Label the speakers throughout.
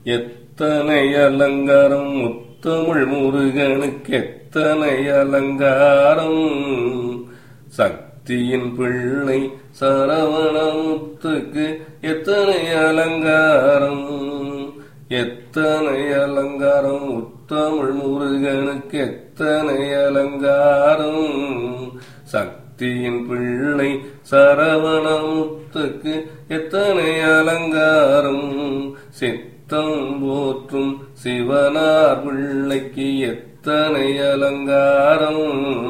Speaker 1: எத்தனை அலங்காரம் முத்தமிழ் முருகனுக்கு எத்தனை அலங்காரம் சக்தியின் பிள்ளை சரவணமுத்துக்கு எத்தனை அலங்காரம் எத்தனை அலங்காரம் முத்தமிழ் முருகனுக்கு எத்தனை அலங்காரம் சக்தியின் பிள்ளை சரவணமுத்துக்கு எத்தனை அலங்காரம் சித்தம் போற்றும் சிவனார் பிள்ளைக்கு எத்தனை அலங்காரம்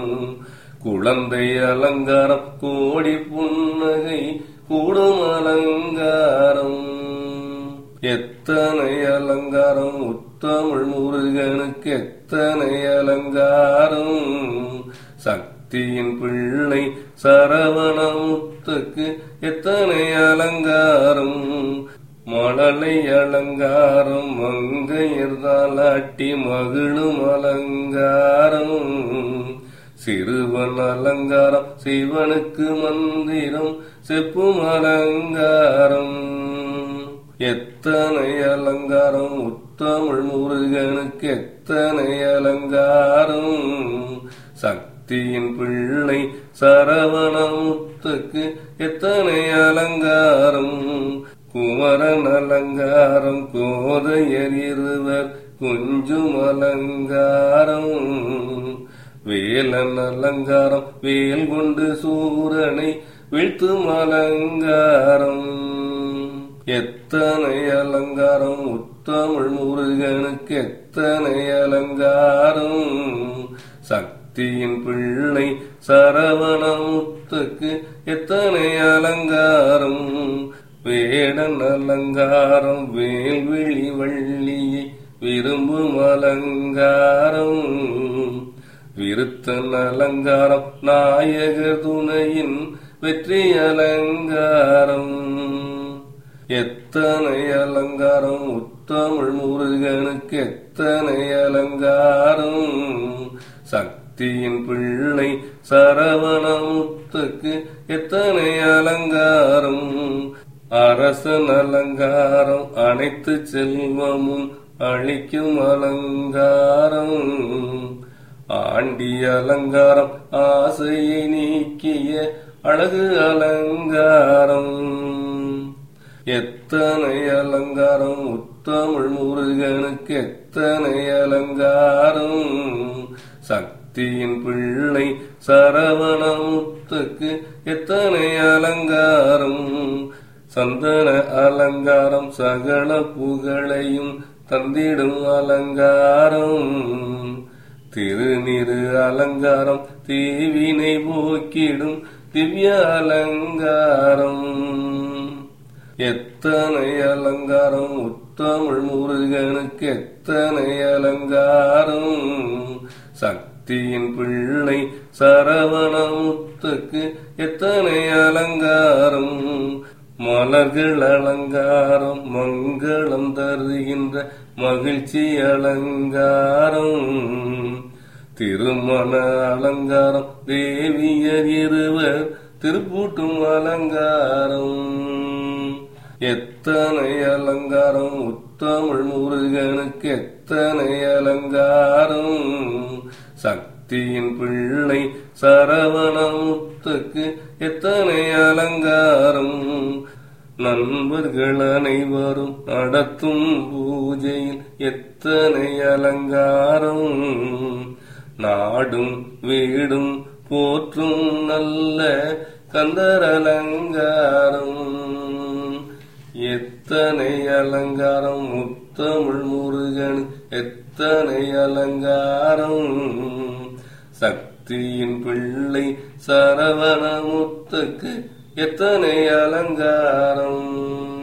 Speaker 1: குழந்தை அலங்காரம் கோடி புன்னகை கூடும் அலங்காரம் எத்தனை அலங்காரம் உத்தமிழ் முருகனுக்கு எத்தனை அலங்காரம் சக்தியின் பிள்ளை சரவணமுத்துக்கு எத்தனை அலங்காரம் மழலை அலங்காரம் மங்கையர் தாலாட்டி மகிழும் அலங்காரம் சிறுவன் அலங்காரம் சிவனுக்கு மந்திரம் செப்பும் அலங்காரம் எத்தனை அலங்காரம் உத்தமிழ் முருகனுக்கு எத்தனை அலங்காரம் சக்தியின் பிள்ளை சரவணமுத்துக்கு எத்தனை அலங்காரம் குமரன் அலங்காரம் கோதையர் இருவர் குஞ்சும் அலங்காரம் வேலன் அலங்காரம் வேல் கொண்டு சூரனை வீழ்த்தும் அலங்காரம் எத்தனை அலங்காரம் உத்தமிழ் முருகனுக்கு எத்தனை அலங்காரம் சக்தியின் பிள்ளை சரவணமுத்துக்கு எத்தனை அலங்காரம் வேடன் அலங்காரம் வேல்விழி வள்ளியை விரும்பும் அலங்காரம் விருத்தன் அலங்காரம் நாயகர் துணையின் வெற்றி அலங்காரம் எத்தனை அலங்காரம் உத்தமிழ் முருகனுக்கு எத்தனை அலங்காரம் சக்தியின் பிள்ளை சரவணமுத்துக்கு எத்தனை அலங்காரம் அரசன் அலங்காரம் அனைத்து செல்வமும் அளிக்கும் அலங்காரம் ஆண்டி அலங்காரம் ஆசையை நீக்கிய அழகு அலங்காரம் எத்தனை அலங்காரம் உத்தமிழ் முருகனுக்கு எத்தனை அலங்காரம் சக்தியின் பிள்ளை சரவணமுத்துக்கு எத்தனை அலங்காரம் சந்தன அலங்காரம் சகல புகழையும் தந்திடும் அலங்காரம் திருநிறு அலங்காரம் தீவினை போக்கிடும் திவ்ய அலங்காரம் எத்தனை அலங்காரம் உத்தமிழ் முருகனுக்கு எத்தனை அலங்காரம் சக்தியின் பிள்ளை சரவணமுத்துக்கு எத்தனை அலங்காரம் மலர்கள் அலங்காரம் மங்களம் தருகின்ற மகிழ்ச்சி அலங்காரம் திருமண அலங்காரம் தேவியர் இருவர் திருப்பூட்டும் அலங்காரம் எத்தனை அலங்காரம் உத்தமிழ் முருகனுக்கு எத்தனை அலங்காரம் சக்தியின் பிள்ளை சரவணமுத்துக்கு எத்தனை அலங்காரம் நண்பர்கள் அனைவரும் நடத்தும் பூஜையில் எத்தனை அலங்காரம் நாடும் வீடும் போற்றும் நல்ல கந்தர் அலங்காரம் எத்தனை அலங்காரம் முத்தமிழ் முருகன் எத்தனை அலங்காரம் சக்தியின் பிள்ளை சரவணமுத்துக்கு எத்தனை அலங்காரம்